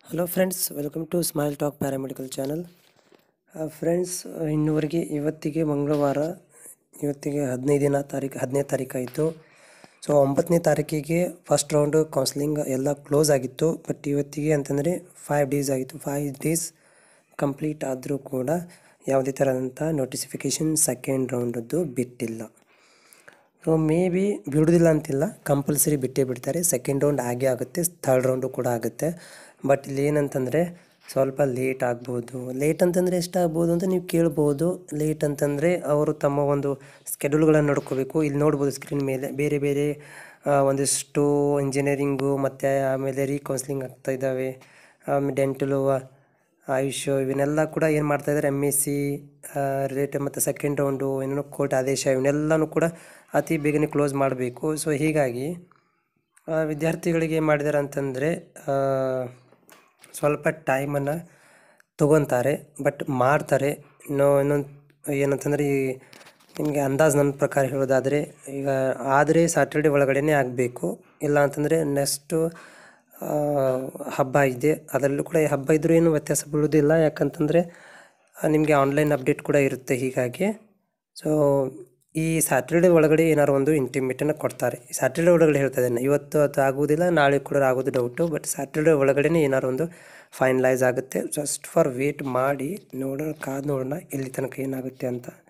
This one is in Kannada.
hello friends welcome to smile talk paramedical channel friends ಇನ್ನುವರೆಗೆ ಇವತ್ತಿಗೆ ಮಂಗಳವಾರ ಇವತ್ತಿಗೆ ಹದಿನೈದನೇ ತಾರೀಕು ಹದಿನೈದು ತಾರೀಕು ಆಯಿತು ಸೊ ಒಂಬತ್ತನೇ ತಾರೀಕಿಗೆ ಫಸ್ಟ್ ರೌಂಡು ಕೌನ್ಸ್ಲಿಂಗ್ ಎಲ್ಲ ಕ್ಲೋಸ್ ಆಗಿತ್ತು ಬಟ್ ಇವತ್ತಿಗೆ ಅಂತಂದರೆ ಫೈವ್ ಡೇಸ್ ಆಗಿತ್ತು ಫೈವ್ ಡೇಸ್ ಕಂಪ್ಲೀಟ್ ಆದರೂ ಕೂಡ ಯಾವುದೇ ಥರದಂಥ ನೋಟಿಸಿಫಿಕೇಷನ್ ಸೆಕೆಂಡ್ ರೌಂಡದ್ದು ಬಿಟ್ಟಿಲ್ಲ ಸೊ ಮೇ ಬಿ ಬಿಡೋದಿಲ್ಲ ಅಂತಿಲ್ಲ ಕಂಪಲ್ಸರಿ ಬಿಟ್ಟೇ ಬಿಡ್ತಾರೆ ಸೆಕೆಂಡ್ ರೌಂಡ್ ಆಗೇ ಆಗುತ್ತೆ ಥರ್ಡ್ ರೌಂಡು ಕೂಡ ಆಗುತ್ತೆ ಬಟ್ ಇಲ್ಲಿ ಏನಂತಂದರೆ ಸ್ವಲ್ಪ ಲೇಟ್ ಆಗ್ಬೋದು ಲೇಟ್ ಅಂತಂದರೆ ಎಷ್ಟಾಗ್ಬೋದು ಅಂತ ನೀವು ಕೇಳ್ಬೋದು ಲೇಟ್ ಅಂತಂದರೆ ಅವರು ತಮ್ಮ ಒಂದು ಸ್ಕೆಡ್ಯೂಲ್ಗಳನ್ನು ನೋಡ್ಕೋಬೇಕು ಇಲ್ಲಿ ನೋಡ್ಬೋದು ಸ್ಕ್ರೀನ್ ಮೇಲೆ ಬೇರೆ ಬೇರೆ ಆ, ಒಂದಿಷ್ಟು ಇಂಜಿನಿಯರಿಂಗು ಮತ್ತು ಆಮೇಲೆ ರೀಕೌನ್ಸ್ಲಿಂಗ್ ಆಗ್ತಾ ಇದ್ದಾವೆ ಡೆಂಟಲು ಆಯುಷ್ ಇವನ್ನೆಲ್ಲ ಕೂಡ ಏನು ಮಾಡ್ತಾ ಇದ್ದಾರೆ ಎಮ್ ಎಸ್ ಸಿ ರಿಲೇಟೆಡ್ ಮತ್ತು ಸೆಕೆಂಡ್ ರೌಂಡು ಏನೇನೋ ಕೋರ್ಟ್ ಆದೇಶ ಇವನ್ನೆಲ್ಲನೂ ಕೂಡ ಅತಿ ಬೇಗನೆ ಕ್ಲೋಸ್ ಮಾಡಬೇಕು ಸೊ ಹೀಗಾಗಿ ಆ, ವಿದ್ಯಾರ್ಥಿಗಳಿಗೆ ಏನು ಮಾಡಿದ್ದಾರೆ ಅಂತಂದರೆ ಸ್ವಲ್ಪ ಟೈಮನ್ನು ತಗೊತಾರೆ ಬಟ್ ಮಾಡ್ತಾರೆ ಇನ್ನೂ ಇನ್ನೊಂದು ಏನಂತಂದರೆ ಈ ನಿಮಗೆ ಅಂದಾಜು ನನ್ನ ಪ್ರಕಾರ ಹೇಳೋದಾದರೆ ಈಗ ಆದರೆ ಸ್ಯಾಟರ್ಡೆ ಒಳಗಡೆನೇ ಆಗಬೇಕು ಇಲ್ಲ ಅಂತಂದರೆ ನೆಕ್ಸ್ಟು ಹಬ್ಬ ಇದೆ ಅದರಲ್ಲೂ ಕೂಡ ಈ ಹಬ್ಬ ಇದ್ರೂ ಏನು ವ್ಯತ್ಯಾಸ ಬೀಳೋದಿಲ್ಲ ಯಾಕಂತಂದರೆ ನಿಮಗೆ ಆನ್ಲೈನ್ ಅಪ್ಡೇಟ್ ಕೂಡ ಇರುತ್ತೆ ಹೀಗಾಗಿ ಸೊ ಈ ಸ್ಯಾಟರ್ಡೆ ಒಳಗಡೆ ಏನಾರು ಒಂದು ಇಂಟಿಮೇಟನ್ನು ಕೊಡ್ತಾರೆ ಸ್ಯಾಟರ್ಡೆ ಒಳಗಡೆ ಹೇಳ್ತಾ ಇದ್ದೇನೆ ಇವತ್ತು ಅದು ಆಗೋದಿಲ್ಲ ನಾಳೆ ಕೂಡ ಆಗೋದು ಡೌಟು ಬಟ್ ಸ್ಯಾಟರ್ಡೆ ಒಳಗಡೆನೇ ಏನಾರು ಒಂದು ಫೈನಲೈಸ್ ಆಗುತ್ತೆ ಜಸ್ಟ್ ಫಾರ್ ವೇಟ್ ಮಾಡಿ ನೋಡೋಣ ಕಾದು ನೋಡೋಣ ಇಲ್ಲಿ ತನಕ ಏನಾಗುತ್ತೆ ಅಂತ